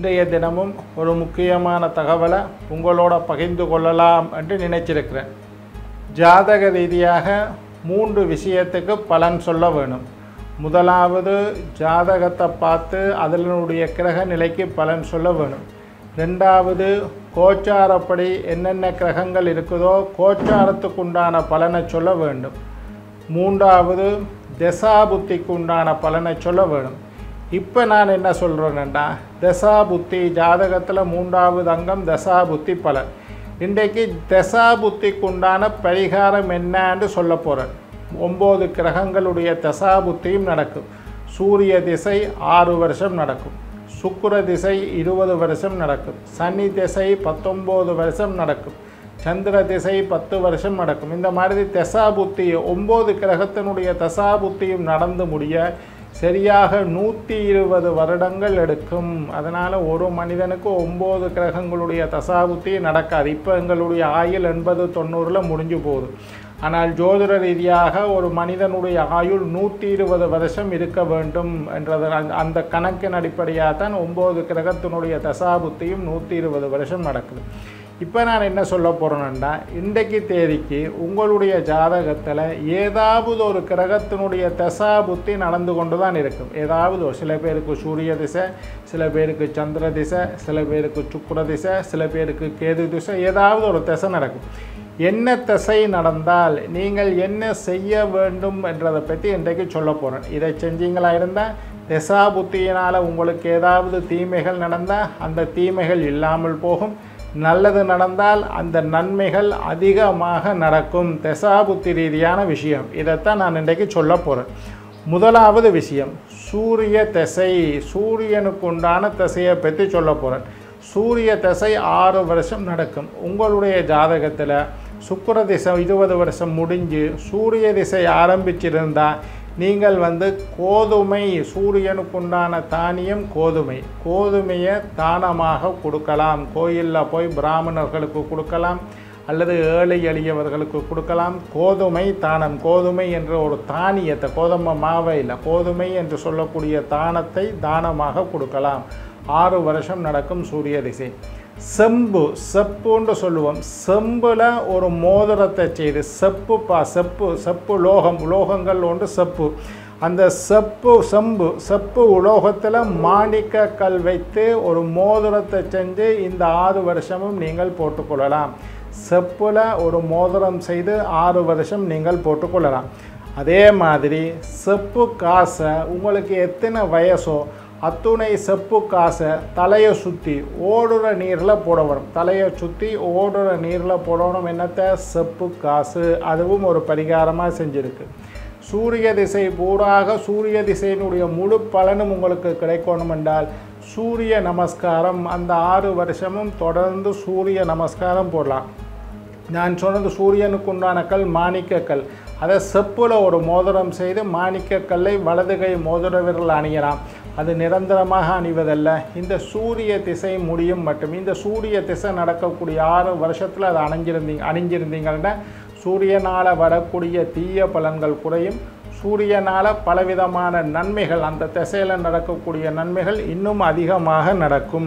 இன்றைய தினமும் ஒரு முக்கியமான தகவலை உங்களோட பகிர்ந்து கொள்ளலாம் என்று நினைச்சிருக்கிறேன் ஜாதக ரீதியாக மூன்று விஷயத்துக்கு பலன் சொல்ல வேணும் முதலாவது ஜாதகத்தை பார்த்து அதனுடைய கிரக நிலைக்கு பலன் சொல்ல வேணும் ரெண்டாவது கோச்சாரப்படி என்னென்ன கிரகங்கள் இருக்குதோ கோச்சாரத்துக்கு உண்டான பலனை சொல்ல வேண்டும் மூன்றாவது தசாபுத்திக்கு உண்டான பலனை சொல்ல வேணும் இப்போ நான் என்ன சொல்கிறேன்னா தசாபுத்தி ஜாதகத்தில் மூன்றாவது அங்கம் தசாபுத்தி பலன் இன்றைக்கு தசாபுத்திக்கு உண்டான பரிகாரம் என்னன்னு சொல்ல போகிறேன் ஒம்பது கிரகங்களுடைய தசாபுத்தியும் நடக்கும் சூரிய திசை ஆறு வருஷம் நடக்கும் சுக்கிர திசை இருபது வருஷம் நடக்கும் சனி திசை பத்தொம்போது வருஷம் நடக்கும் சந்திர திசை பத்து வருஷம் நடக்கும் இந்த மாதிரி தசாபுத்தி ஒம்பது கிரகத்தினுடைய தசாபுத்தியும் நடந்து முடிய சரியாக நூற்றி இருபது வருடங்கள் எடுக்கும் அதனால் ஒரு மனிதனுக்கு ஒம்பது கிரகங்களுடைய தசாபுத்தி நடக்காது இப்போ எங்களுடைய ஆயுள் எண்பது தொண்ணூறில் முடிஞ்சு போகுது ஆனால் ஜோதிட ரீதியாக ஒரு மனிதனுடைய ஆயுள் நூற்றி இருபது வருஷம் இருக்க வேண்டும் என்றது அந்த- அந்த கணக்கின் அடிப்படையாக தான் ஒம்பது கிரகத்தினுடைய தசாபுத்தியும் நூற்றி இருபது வருஷம் நடக்குது இப்போ நான் என்ன சொல்ல போகிறேன்னா இன்றைக்கு தேதிக்கு உங்களுடைய ஜாதகத்தில் ஏதாவது ஒரு கிரகத்தினுடைய தசாபுத்தி நடந்து கொண்டு தான் இருக்கும் ஏதாவது ஒரு சில பேருக்கு சூரிய திசை சில பேருக்கு சந்திர திசை சில பேருக்கு சுக்கிர திசை சில பேருக்கு கேது திசை ஏதாவது ஒரு திசை நடக்கும் என்ன திசை நடந்தால் நீங்கள் என்ன செய்ய வேண்டும் என்றதை பற்றி இன்றைக்கு சொல்ல போகிறேன் இதை செஞ்சீங்களா இருந்தால் திசா புத்தியினால் உங்களுக்கு ஏதாவது தீமைகள் நடந்தால் அந்த தீமைகள் இல்லாமல் போகும் நல்லது நடந்தால் அந்த நன்மைகள் அதிகமாக நடக்கும் தசாபுத்தி ரீதியான விஷயம் இதைத்தான் நான் இன்றைக்கு சொல்ல போகிறேன் முதலாவது விஷயம் சூரிய திசை சூரியனுக்கு உண்டான திசையை பற்றி சொல்ல போகிறேன் சூரிய திசை ஆறு வருஷம் நடக்கும் உங்களுடைய ஜாதகத்தில் சுக்கிர திசை இருபது வருஷம் முடிஞ்சு சூரிய திசை ஆரம்பிச்சிருந்தால் நீங்கள் வந்து கோதுமை சூரியனுக்குண்டான தானியம் கோதுமை கோதுமையை தானமாக கொடுக்கலாம் கோயிலில் போய் பிராமணர்களுக்கு கொடுக்கலாம் அல்லது ஏழை எளியவர்களுக்கு கொடுக்கலாம் கோதுமை தானம் கோதுமை என்ற ஒரு தானியத்தை கோதுமை மாவை இல்லை கோதுமை என்று சொல்லக்கூடிய தானத்தை தானமாக கொடுக்கலாம் ஆறு வருஷம் நடக்கும் சூரிய திசை செம்பு செப்புன்னு சொல்லுவோம் செம்பில் ஒரு மோதிரத்தை செய்து செப்பு பா செப்பு செப்பு லோகம் உலோகங்கள் ஒன்று செப்பு அந்த செப்பு செம்பு செப்பு உலோகத்தில் மாணிக்க கல் வைத்து ஒரு மோதிரத்தை செஞ்சு இந்த ஆறு வருஷமும் நீங்கள் போட்டுக்கொள்ளலாம் செப்பில் ஒரு மோதிரம் செய்து ஆறு வருஷம் நீங்கள் போட்டுக்கொள்ளலாம் அதே மாதிரி செப்பு காசை உங்களுக்கு எத்தனை வயசோ அத்துணை செப்பு காசை தலையை சுற்றி ஓடுற நீரில் போட வரும் தலையை சுற்றி ஓடுற நீரில் போடணும் என்னத்தை செப்பு காசு அதுவும் ஒரு பரிகாரமாக செஞ்சுருக்கு சூரிய திசை பூராக சூரிய திசையினுடைய முழு பலனும் உங்களுக்கு கிடைக்கணும் என்றால் சூரிய நமஸ்காரம் அந்த ஆறு வருஷமும் தொடர்ந்து சூரிய நமஸ்காரம் போடலாம் நான் சொன்னது சூரியனுக்கு உண்டான கல் மாணிக்கக்கல் அதை செப்புல ஒரு மோதிரம் செய்து மாணிக்கக்கல்லை வலது கை மோதிர விரல் அணியலாம் அது நிரந்தரமாக அணிவதல்ல இந்த சூரிய திசை முடியும் மட்டும் இந்த சூரிய திசை நடக்கக்கூடிய ஆறு வருஷத்தில் அதை அணிஞ்சிருந்தீங்க அணிஞ்சிருந்தீங்கன்னா சூரியனால் வரக்கூடிய தீய பலன்கள் குறையும் சூரியனால் பலவிதமான நன்மைகள் அந்த திசையில் நடக்கக்கூடிய நன்மைகள் இன்னும் அதிகமாக நடக்கும்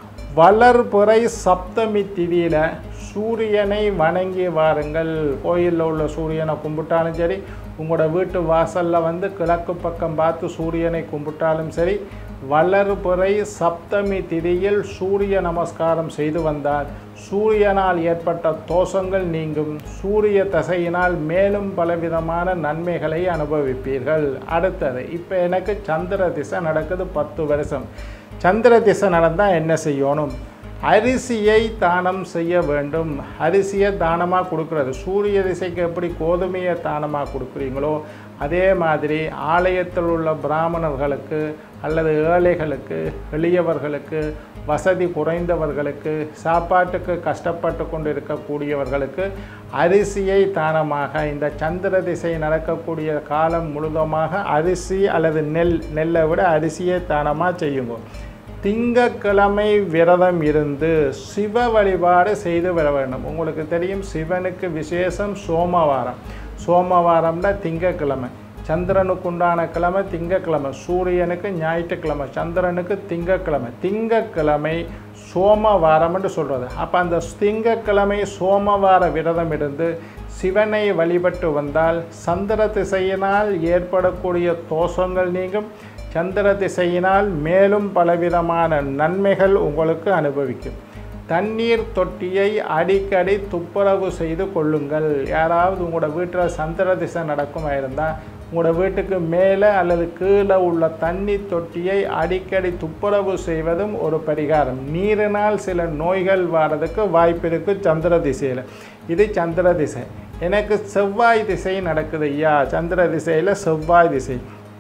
வளர்புறை சப்தமி திதியில் சூரியனை வணங்கி வாருங்கள் கோயிலில் உள்ள சூரியனை கும்பிட்டாலும் சரி உங்களோட வீட்டு வாசலில் வந்து கிழக்கு பக்கம் பார்த்து சூரியனை கும்பிட்டாலும் சரி வளர்புறை சப்தமி திதியில் சூரிய நமஸ்காரம் செய்து வந்தால் சூரியனால் ஏற்பட்ட தோஷங்கள் நீங்கும் சூரிய தசையினால் மேலும் பலவிதமான நன்மைகளை அனுபவிப்பீர்கள் அடுத்தது இப்போ எனக்கு சந்திர திசை நடக்குது பத்து வருஷம் சந்திர திசை நடந்தால் என்ன செய்யணும் அரிசியை தானம் செய்ய வேண்டும் அரிசியை தானமாக கொடுக்குறது சூரிய திசைக்கு எப்படி கோதுமையை தானமாக கொடுக்குறீங்களோ அதே மாதிரி ஆலயத்தில் உள்ள பிராமணர்களுக்கு அல்லது ஏழைகளுக்கு எளியவர்களுக்கு வசதி குறைந்தவர்களுக்கு சாப்பாட்டுக்கு கஷ்டப்பட்டு கொண்டு இருக்கக்கூடியவர்களுக்கு அரிசியை தானமாக இந்த சந்திர திசை நடக்கக்கூடிய காலம் முழுவதுமாக அரிசி அல்லது நெல் நெல்லை விட அரிசியை தானமாக செய்யுங்க திங்கக்கிழமை விரதம் இருந்து சிவ வழிபாடு செய்து வர வேண்டும் உங்களுக்கு தெரியும் சிவனுக்கு விசேஷம் சோமவாரம் சோமவாரம்னா திங்கக்கிழமை சந்திரனுக்கு உண்டான கிழமை திங்கக்கிழமை சூரியனுக்கு ஞாயிற்றுக்கிழமை சந்திரனுக்கு திங்கக்கிழமை திங்கக்கிழமை சோமவாரம் என்று சொல்கிறது அப்போ அந்த திங்கக்கிழமை சோமவார விரதம் இருந்து சிவனை வழிபட்டு வந்தால் சந்திர திசையினால் ஏற்படக்கூடிய தோஷங்கள் நீங்கும் சந்திர திசையினால் மேலும் பலவிதமான நன்மைகள் உங்களுக்கு அனுபவிக்கும் தண்ணீர் தொட்டியை அடிக்கடி துப்புரவு செய்து கொள்ளுங்கள் யாராவது உங்களோட வீட்டில் சந்திர திசை நடக்குமா இருந்தால் உங்களோட வீட்டுக்கு மேலே அல்லது கீழே உள்ள தண்ணி தொட்டியை அடிக்கடி துப்புரவு செய்வதும் ஒரு பரிகாரம் நீரினால் சில நோய்கள் வர்றதுக்கு வாய்ப்பு இருக்குது சந்திர திசையில் இது சந்திர திசை எனக்கு செவ்வாய் திசை நடக்குது ஐயா சந்திர திசையில் செவ்வாய் திசை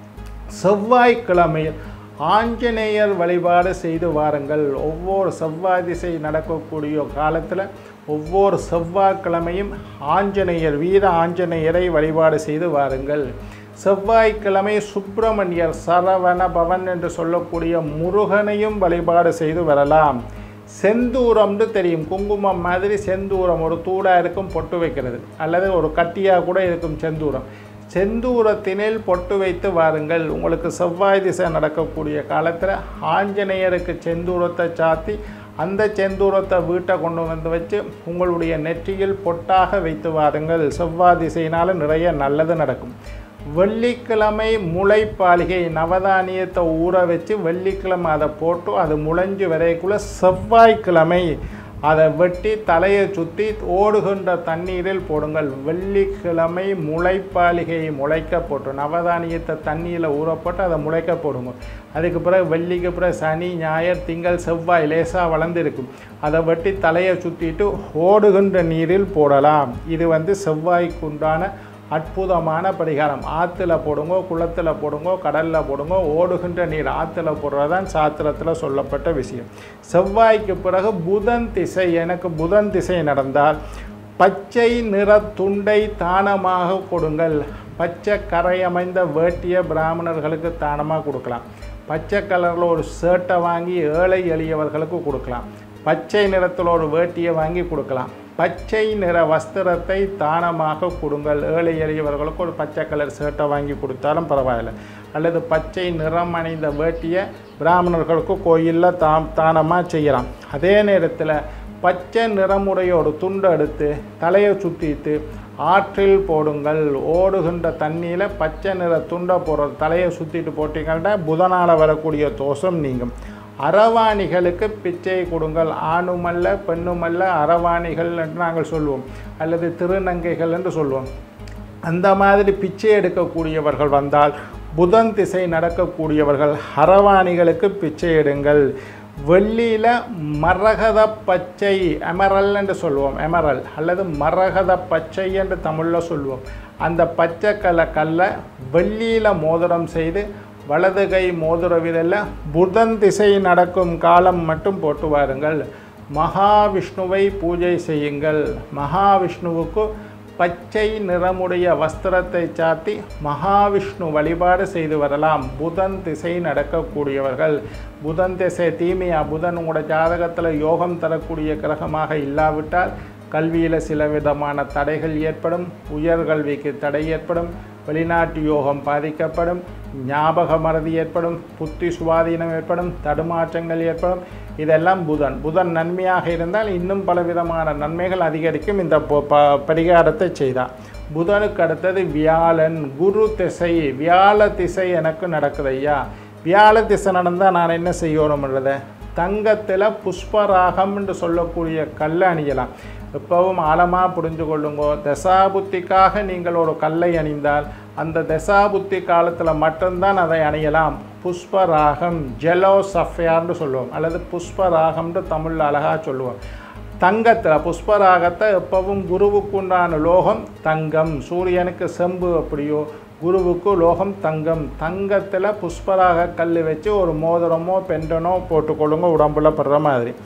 செவ்வாய்க்கிழமையில் ஆஞ்சநேயர் வழிபாடு செய்து வாருங்கள் ஒவ்வொரு செவ்வாய் திசை நடக்கக்கூடிய காலத்தில் ஒவ்வொரு செவ்வாய்க்கிழமையும் ஆஞ்சநேயர் வீர ஆஞ்சநேயரை வழிபாடு செய்து வாருங்கள் செவ்வாய்க்கிழமை சுப்பிரமணியர் சரவண பவன் என்று சொல்லக்கூடிய முருகனையும் வழிபாடு செய்து வரலாம் செந்தூரம்னு தெரியும் குங்குமம் மாதிரி செந்தூரம் ஒரு தூடாக இருக்கும் பொட்டு வைக்கிறது அல்லது ஒரு கட்டியாக கூட இருக்கும் செந்தூரம் செந்தூரத்தினில் பொட்டு வைத்து வாருங்கள் உங்களுக்கு செவ்வாய் திசை நடக்கக்கூடிய காலத்தில் ஆஞ்சநேயருக்கு செந்தூரத்தை சாத்தி அந்த செந்தூரத்தை வீட்டை கொண்டு வந்து வச்சு உங்களுடைய நெற்றியில் பொட்டாக வைத்து வாருங்கள் செவ்வாய் திசையினால் நிறைய நல்லது நடக்கும் வெள்ளிக்கிழமை முளைப்பாலிகை நவதானியத்தை ஊற வச்சு வெள்ளிக்கிழமை அதை போட்டு அது முளைஞ்சு வரைக்குள்ள செவ்வாய்க்கிழமை அதை வெட்டி தலையை சுற்றி ஓடுகின்ற தண்ணீரில் போடுங்கள் வெள்ளிக்கிழமை முளைப்பாலிகையை முளைக்க போட்டு நவதானியத்தை தண்ணியில் ஊற போட்டு அதை முளைக்க போடுங்க அதுக்கு பிறகு வெள்ளிக்கு பிறகு சனி ஞாயிறு திங்கள் செவ்வாய் லேசாக வளர்ந்துருக்கும் அதை வெட்டி தலையை சுற்றிட்டு ஓடுகின்ற நீரில் போடலாம் இது வந்து செவ்வாய்க்கு உண்டான அற்புதமான பரிகாரம் ஆற்றுல போடுங்கோ குளத்தில் போடுங்கோ கடலில் போடுங்கோ ஓடுகின்ற நீர் ஆற்றுல போடுறதான் சாத்திரத்தில் சொல்லப்பட்ட விஷயம் செவ்வாய்க்கு பிறகு புதன் திசை எனக்கு புதன் திசை நடந்தால் பச்சை நிற துண்டை தானமாக கொடுங்கள் பச்சை கரையமைந்த வேட்டிய பிராமணர்களுக்கு தானமாக கொடுக்கலாம் பச்சை கலரில் ஒரு ஷர்ட்டை வாங்கி ஏழை எளியவர்களுக்கு கொடுக்கலாம் பச்சை நிறத்தில் ஒரு வேட்டியை வாங்கி கொடுக்கலாம் பச்சை நிற வஸ்திரத்தை தானமாக கொடுங்கள் ஏழை எளியவர்களுக்கு ஒரு பச்சை கலர் ஷர்ட்டை வாங்கி கொடுத்தாலும் பரவாயில்ல அல்லது பச்சை நிறம் அணிந்த வேட்டியை பிராமணர்களுக்கு கோயிலில் தாம் தானமாக செய்யலாம் அதே நேரத்தில் பச்சை நிறமுடைய ஒரு துண்டை எடுத்து தலையை சுற்றிட்டு ஆற்றில் போடுங்கள் ஓடுகின்ற தண்ணியில் பச்சை நிற துண்டை போடுற தலையை சுற்றிட்டு போட்டிங்கன்னா புதனால் வரக்கூடிய தோஷம் நீங்கும் அரவாணிகளுக்கு பிச்சை கொடுங்கள் ஆணுமல்ல பெண்ணுமல்ல அரவாணிகள் என்று நாங்கள் சொல்லுவோம் அல்லது திருநங்கைகள் என்று சொல்லுவோம் அந்த மாதிரி பிச்சை எடுக்கக்கூடியவர்கள் வந்தால் புதன் திசை நடக்கக்கூடியவர்கள் அரவாணிகளுக்கு பிச்சை எடுங்கள் வெள்ளியில் மரகத பச்சை எமரல் என்று சொல்லுவோம் எமரல் அல்லது மரகத பச்சை என்று தமிழில் சொல்லுவோம் அந்த பச்சை கல்ல கல்லை வெள்ளியில் மோதிரம் செய்து வலது கை மோதிர விரலில் புதன் திசை நடக்கும் காலம் மட்டும் போட்டு வாருங்கள் மகாவிஷ்ணுவை பூஜை செய்யுங்கள் மகாவிஷ்ணுவுக்கு பச்சை நிறமுடைய வஸ்திரத்தை சாத்தி மகாவிஷ்ணு வழிபாடு செய்து வரலாம் புதன் திசை நடக்கக்கூடியவர்கள் புதன் திசை தீமையா புதன் உங்களோட ஜாதகத்தில் யோகம் தரக்கூடிய கிரகமாக இல்லாவிட்டால் கல்வியில் சில விதமான தடைகள் ஏற்படும் உயர்கல்விக்கு தடை ஏற்படும் வெளிநாட்டு யோகம் பாதிக்கப்படும் ஞாபக மறதி ஏற்படும் புத்தி சுவாதீனம் ஏற்படும் தடுமாற்றங்கள் ஏற்படும் இதெல்லாம் புதன் புதன் நன்மையாக இருந்தால் இன்னும் பலவிதமான நன்மைகள் அதிகரிக்கும் இந்த பொ- ப- பரிகாரத்தை செய்தால் புதனுக்கு அடுத்தது வியாழன் குரு திசை வியாழ திசை எனக்கு நடக்குது ஐயா வியாழ திசை நடந்தால் நான் என்ன செய்யணும்ன்றத தங்கத்தில் புஷ்பராகம் என்று சொல்லக்கூடிய கல்லை அணியலாம் எப்பவும் ஆழமாக புரிஞ்சு கொள்ளுங்கோ தசாபுத்திக்காக நீங்கள் ஒரு கல்லை அணிந்தால் அந்த தசாபுத்தி காலத்தில் மட்டும்தான் அதை அணியலாம் புஷ்பராகம் ஜெலோ சஃபியார்னு சொல்லுவோம் அல்லது புஷ்பராகம்னு தமிழில் அழகாக சொல்லுவோம் தங்கத்தில் புஷ்பராகத்தை எப்பவும் குருவுக்கு உண்டான லோகம் தங்கம் சூரியனுக்கு செம்பு அப்படியோ குருவுக்கு லோகம் தங்கம் தங்கத்தில் புஷ்பராக கல் வச்சு ஒரு மோதிரமோ பெண்டனோ போட்டுக்கொள்ளுங்க உடம்புல படுற மாதிரி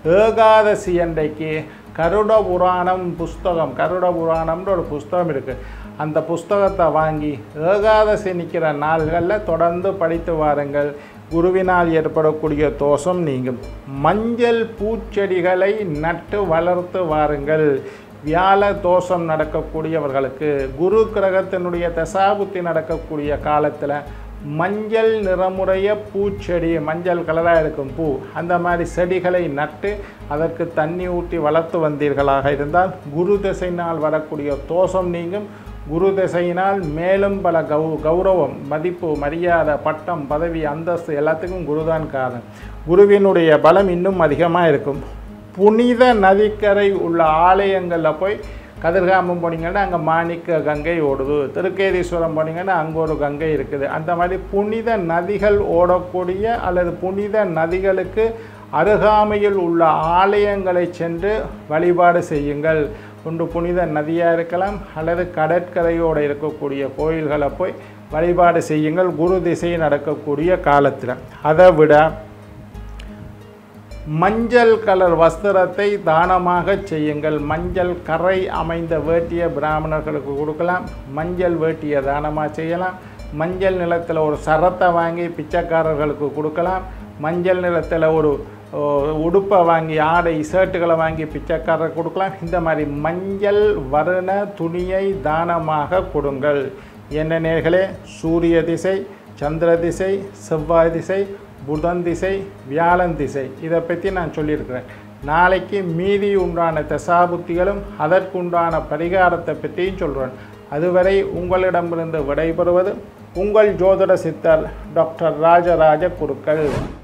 ஏகாதசி அன்றைக்கு கருட புராணம் புஸ்தகம் கருட புராணம்னு ஒரு புஸ்தகம் இருக்குது அந்த புஸ்தகத்தை வாங்கி ஏகாதசி நிற்கிற நாள்களில் தொடர்ந்து படித்து வாருங்கள் குருவினால் ஏற்படக்கூடிய தோஷம் நீங்கும் மஞ்சள் பூச்செடிகளை நட்டு வளர்த்து வாருங்கள் வியாழ தோஷம் நடக்கக்கூடியவர்களுக்கு குரு கிரகத்தினுடைய தசாபுத்தி நடக்கக்கூடிய காலத்தில் மஞ்சள் நிறமுடைய பூச்செடி மஞ்சள் கலராக இருக்கும் பூ அந்த மாதிரி செடிகளை நட்டு அதற்கு தண்ணி ஊற்றி வளர்த்து வந்தீர்களாக இருந்தால் குரு திசையினால் வரக்கூடிய தோஷம் நீங்கும் குரு திசையினால் மேலும் பல கௌ கௌரவம் மதிப்பு மரியாதை பட்டம் பதவி அந்தஸ்து எல்லாத்துக்கும் குருதான் காரணம் குருவினுடைய பலம் இன்னும் அதிகமாக இருக்கும் புனித நதிக்கரை உள்ள ஆலயங்களில் போய் கதிர்காமம் போனீங்கன்னா அங்கே மாணிக்க கங்கை ஓடுது திருக்கேதீஸ்வரம் போனீங்கன்னா அங்கே ஒரு கங்கை இருக்குது அந்த மாதிரி புனித நதிகள் ஓடக்கூடிய அல்லது புனித நதிகளுக்கு அருகாமையில் உள்ள ஆலயங்களை சென்று வழிபாடு செய்யுங்கள் ஒன்று புனித நதியாக இருக்கலாம் அல்லது கடற்கரையோடு இருக்கக்கூடிய கோயில்களை போய் வழிபாடு செய்யுங்கள் குரு திசை நடக்கக்கூடிய காலத்தில் அதை விட மஞ்சள் கலர் வஸ்திரத்தை தானமாக செய்யுங்கள் மஞ்சள் கரை அமைந்த வேட்டியை பிராமணர்களுக்கு கொடுக்கலாம் மஞ்சள் வேட்டியை தானமாக செய்யலாம் மஞ்சள் நிலத்தில் ஒரு சரத்தை வாங்கி பிச்சைக்காரர்களுக்கு கொடுக்கலாம் மஞ்சள் நிலத்தில் ஒரு ஓ, உடுப்பை வாங்கி ஆடை ஷர்ட்டுகளை வாங்கி பிச்சைக்காரர் கொடுக்கலாம் இந்த மாதிரி மஞ்சள் வருண துணியை தானமாக கொடுங்கள் என்ன நேர்களே சூரிய திசை சந்திர திசை செவ்வாய் திசை புதன் திசை வியாழன் திசை இதை பற்றி நான் சொல்லியிருக்கிறேன் நாளைக்கு மீதி உண்டான தசாபுத்திகளும் அதற்குண்டான பரிகாரத்தை பற்றியும் சொல்கிறேன் அதுவரை உங்களிடமிருந்து விடைபெறுவது உங்கள் ஜோதிட சித்தர் டாக்டர் ராஜராஜ குருக்கள்